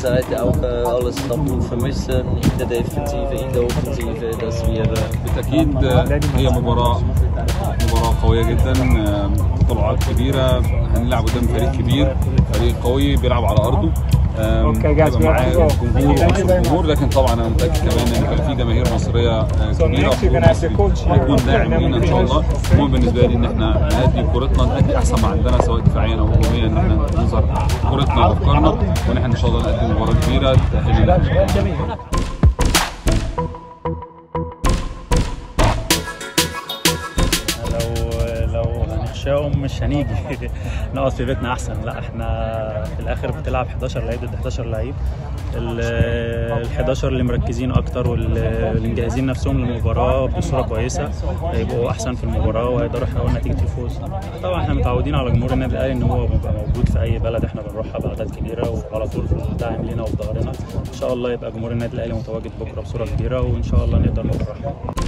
Seite auch äh, alles kaputt vermissen, in der Defensive, in der Offensive, dass wir äh, بالتاكيد آه، هي مباراه مباراه قويه جدا آه، تطلعات كبيره هنلعب قدام فريق كبير فريق قوي بيلعب على ارضه آم، Okay, guys, هيبقى we have معاه to go. جمهور Thank you very much. جمهور لكن طبعا انا متاكد كمان ان كان في جماهير مصريه آه، So كبيره next you're وجمهور gonna have the مصري coach here. هيكون داعم Then we لينا ان شاء finish. الله المهم بالنسبه لي ان احنا نأدي كورتنا نأدي احسن ما عندنا سواء دفاعيا او هجوميا ان احنا نظهر كورتنا وافكارنا وان احنا ان شاء الله نقدم مباراه كبيره تأهلنا لو لو هنخشاهم مش هنيجي نقعد في بيتنا احسن لا احنا في الاخر بتلعب 11 لعيب ضد 11 لعيب ال 11 اللي مركزين اكتر واللي مجهزين نفسهم للمباراه بصوره كويسه هيبقوا احسن في المباراه وهيقدروا يحققوا نتيجه الفوز طبعا احنا متعودين على جمهور النادي الاهلي ان هو بيبقى موجود في اي بلد احنا بنروحها باعداد كبيره وعلى طول في الدعم لينا وفي ظهرنا ان شاء الله يبقى جمهور النادي الاهلي متواجد بكره بصوره كبيره وان شاء الله نقدر نفرح